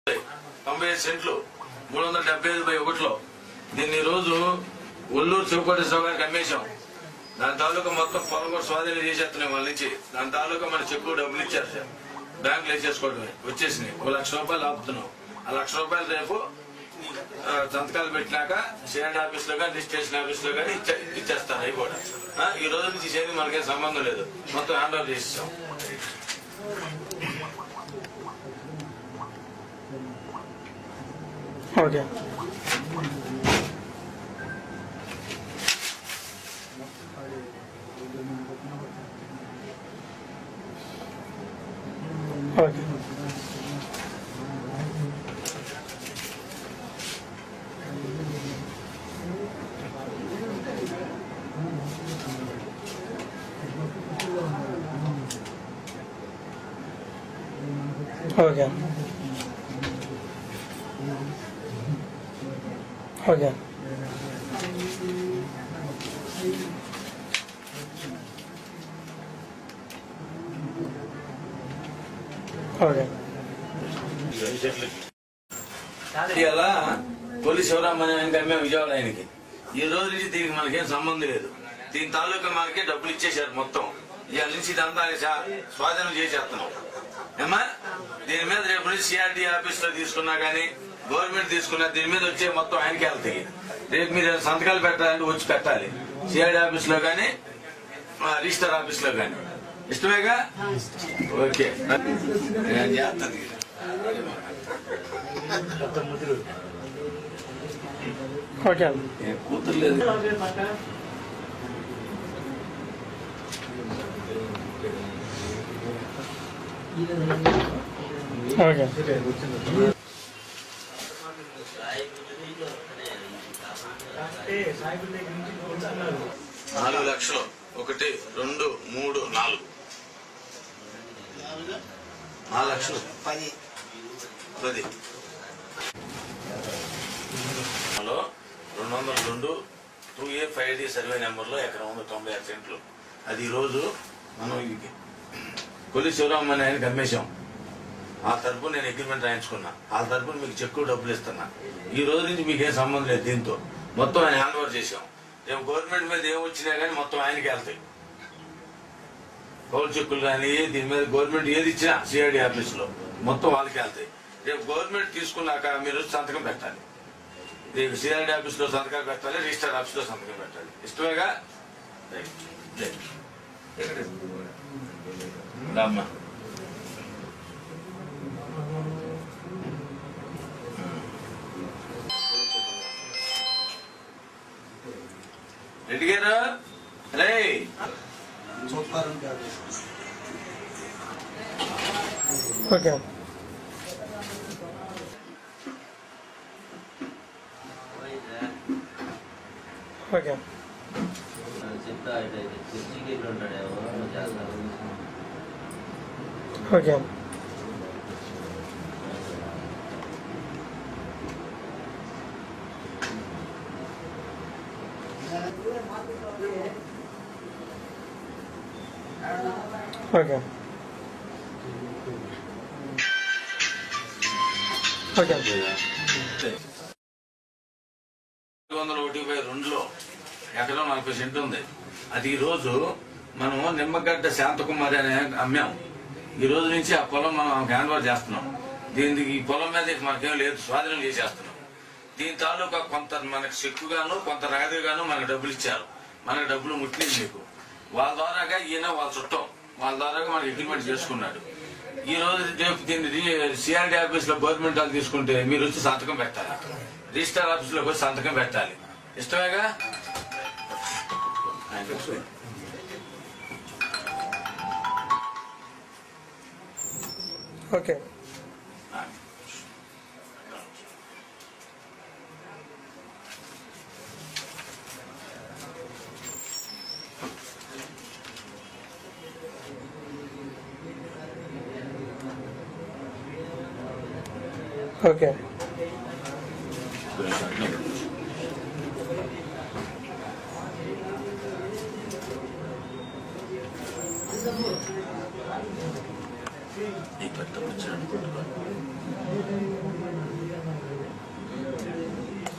తొంభై ఐదు సెంట్లు మూడు వందల డెబ్బై ఐదు బై ఒకటిలో దీన్ని ఈ రోజు ఒల్లూరు శివకోటేశ్వర గారికి అమ్మేశాం దాని తాలూకా మొత్తం పొలం కూడా స్వాధీనం చేసేస్తున్నాయి వాళ్ళ నుంచి దాని తాలూకా మన చెక్కు డబ్బులు ఇచ్చారు సార్ బ్యాంకులు వేసేసుకోవడమే వచ్చేసినాయి ఒక లక్ష రూపాయలు ఆపుతున్నాం ఆ లక్ష రూపాయలు రేపు ఆ, సంతకాలు పెట్టినాక సిఐడి ఆఫీస్ లో కానీ రిజిస్ట్రేషన్ ఆఫీస్ లో కానీ ఇచ్చే- ఇచ్చేస్తారు అవి కూడా ఆ, ఈ రోజు నుంచి చేయని మనకేం సంబంధం లేదు మొత్తం హ్యాండ్ ఓవర్ చేసేసాం okay okay okay okay okay ఇలా తొలి శివరామని ఆయనకి అమ్మే విజయవాడ ఆయనకి ఈ రోజు నుంచి దీనికి మనకేం సంబంధం లేదు దీని తాలూకా మనకి డబ్బులు ఇచ్చేశారు మొత్తం ఇవాళ నుంచి ఇదంతా ఆయన సా- స్వాధీనం చేసేస్తున్నాం ఏమా దీని మీద రేపు నుంచి సిఆర్డీ ఆఫీస్ లో తీసుకున్నా గానీ గవర్నమెంట్ తీసుకున్నా దీని మీద వచ్చే మొత్తం ఆయనకి వెళ్తాయి రేపు మీరు సంతకాలు పెట్టాలంటే వచ్చి పెట్టాలి సిఆర్డీ ఆఫీస్ లో గానీ ఆ, రిజిస్టర్ ఆఫీస్ లో గానీ ఇష్టమేగా ఓకే నేను చేస్తాను ఓకే ఏ కూతురు లేదు ఓకే నాలుగు లక్షలు ఒకటి రెండు మూడు నాలుగు నాలుగు లక్షలు పది పది హలో రెండు వందల రెండు two A five D survey నెంబర్లో ఎకరం వంద తొంభై ఆరు సెంట్లు అది ఈరోజు మనం ఇది కొలి శివరామ్ అని ఆయనకి అమ్మేశాం ఆ తరపున నేను అగ్రిమెంట్ రాయించుకున్నా ఆ తరపున మీకు చెక్కు డబ్బులు ఇస్తున్నా ఈ రోజు నుంచి మీకు ఏం సంబంధం లేదు దీంతో మొత్తం ఆయన హ్యాండ్ ఓవర్ చేశాం రేపు గవర్నమెంట్ మీద ఏం వచ్చినా కానీ మొత్తం ఆయనకి వెళ్తాయి కౌలు చెక్కులు కానీ దీని మీద గవర్నమెంట్ ఏది ఇచ్చినా సిఐడి ఆఫీస్ లో మొత్తం వాళ్ళకి వెళ్తాయి రేపు గవర్నమెంట్ తీసుకున్నాక మీరు సంతకం పెట్టాలి రేపు సిఐడి ఆఫీస్ లో సంతకాలు పెట్టాలి రిజిస్టర్ ఆఫీస్ లో సంతకం పెట్టాలి ఇష్టమేగా రైట్. రైట్. రామ్మా రెడ్డి గారు రే సూపర్ ఓకే ఓకే చెప్తా అయితే కుర్చీకి ఎక్కడ ఉంటాడు ఎవరో చేస్తారు ఓకే ఓకే ఓకే రెండు వందల ఒకటి బై రెండులో ఎకరం నలభై సెంట్లు ఉంది అది ఈ రోజు మనం నిమ్మగడ్డ శాంతకుమారి అనే అమ్మాం ఈ రోజు నుంచి ఆ పొలం మనం హ్యాండ్ ఓవర్ చేస్తున్నాం దీనికి ఈ పొలం మీద ఇక మనకేం లేదు స్వాధీనం చేసేస్తున్నాం దీని తాలూకా కొంత మనకు చెక్కుగాను కొంత నగదుగాను మనకు డబ్బులు ఇచ్చారు మనకు డబ్బులు ముట్టింది మీకు వాళ్ళ ద్వారాగా ఈయన వాళ్ళ చుట్టం వాళ్ళ ద్వారాగా మనకి అగ్రిమెంట్ చేసుకున్నాడు ఈ రోజు రేపు దీన్ని సిఆర్డీ ఆఫీస్ లో గవర్నమెంట్ వాళ్ళు తీసుకుంటే మీరు వచ్చి సంతకం పెట్టాలి రిజిస్టర్ ఆఫీస్ లో వచ్చి సంతకం పెట్టాలి ఇష్టమేగా ఆయన చెప్పు. ఓకే ఓకే ఈ పెద్ద వచ్చాడు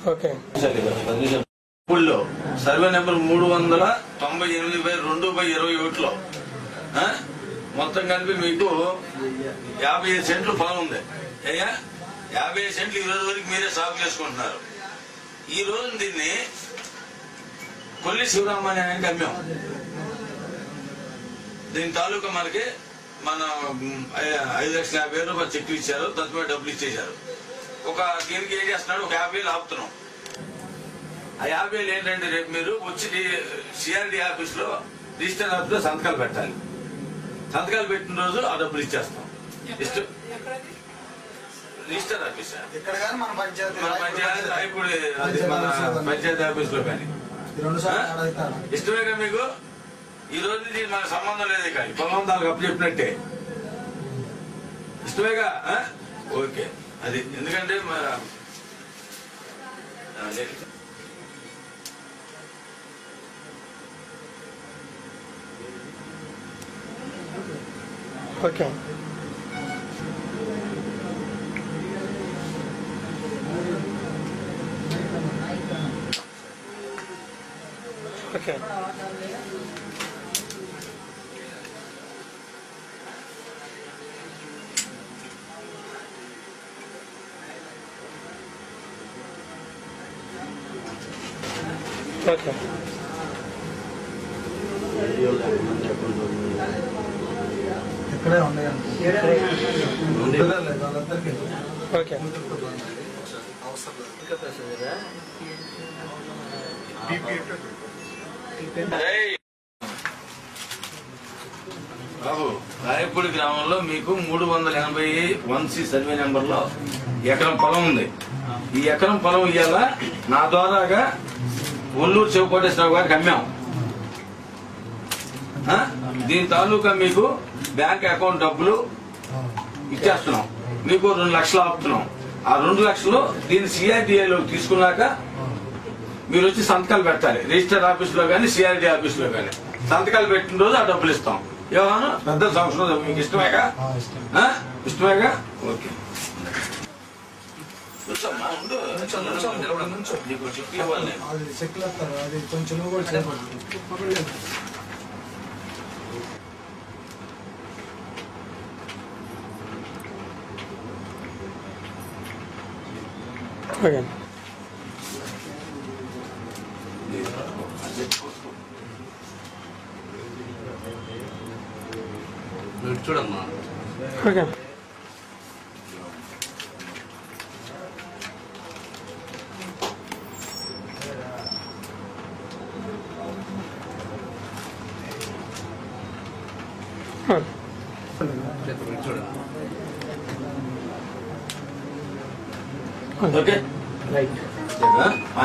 ఓకే ఊళ్ళో సర్వే నెంబర్ మూడు వందల తొంభై ఎనిమిది బై రెండు బై ఇరవై ఒకటిలో ఆ? మొత్తం కలిపి మీకు యాభై ఐదు సెంట్లు పొలం ఉంది అయ్యా యాభై ఐదు సెంట్లు ఈ రోజు వరకు మీరే సాగు చేసుకుంటున్నారు ఈ రోజు దీన్ని కొల్లి శివరామని ఆయనకి అమ్మాం దీని తాలూకా మనకి మన మ్, ఐ- ఐదు లక్షల యాభై వేలు రూపాయలు చెక్లు ఇచ్చారు తత్వమే డబ్బులు ఇచ్చేశారు ఒక దీనికి ఏం చేస్తున్నాడు ఒక యాభై వేలు ఆపుతున్నాం ఆ యాభై వేలు ఏంటంటే రేపు మీరు వచ్చి సిఆర్డి ఆఫీస్ లో రిజిస్టర్ ఆఫీస్ లో సంతకాలు పెట్టాలి సంతకాలు పెట్టిన రోజు ఆ డబ్బులు ఇచ్చేస్తాం ఇష్టం రిజిస్టర్ ఆఫీస్ ఇక్కడ కానీ మన పంచాయతీ మన పంచాయతీ రాయపూడి అది మన పంచాయతీ ఆఫీస్ లో కానీ ఈ రెండు సార్లు ఆడ అవుతాడు. ఇష్టమేగా మీకు ఈ రోజు ఇది మనకు సంబంధం లేదు ఇక పొలం దానికి అప్పు చెప్పినట్టే ఇష్టమేగా ఆ? ఓకే అది ఎందుకంటే మన అదే. ఓకే ఓకే ఓకే ఇక్కడే ఉన్నాయండి లేదు, వాళ్ళందరికీ ఓకే అవసరం లేదు ఏయ్! బాబు రాయపూడి గ్రామంలో మీకు మూడు వందల ఎనభై వన్ సి సర్వే నెంబర్ లో ఎకరం పొలం ఉంది ఈ ఎకరం పొలం ఇయ్యాల నా ద్వారాగా ఒల్లూరు శివకోటేశ్వరరావు గారికి అమ్మాం ఆ? దీని తాలూకా మీకు బ్యాంక్ అకౌంట్ డబ్బులు ఇచ్చేస్తున్నాం మీకు రెండు లక్షలు ఆపుతున్నాం ఆ రెండు లక్షలు దీన్ని సిఆర్డిఏలో తీసుకున్నాక మీరు వచ్చి సంతకాలు పెట్టాలి రిజిస్టర్ ఆఫీస్ లో కానీ సిఆర్డి ఆఫీస్ లో కానీ సంతకాలు పెట్టిన రోజు ఆ డబ్బులు ఇస్తాం ఏమన్నా పెద్ద సంవత్సరం మీకు ఇష్టమేగా ఆ, ఇష్టం ఆ? ఇష్టమేగా ఓకే కూర్చోమ్మా, ఉండు. నుంచో, నుంచో, నుంచో. నీకు చెక్కు ఇవ్వాలి నేను. అది చెక్లు వస్తారు అది కొంచెం నువ్వు కూడా చేయబడి ఓకే చూడమ్మా ఓకే ఓకే రైట్ ఓకేనా?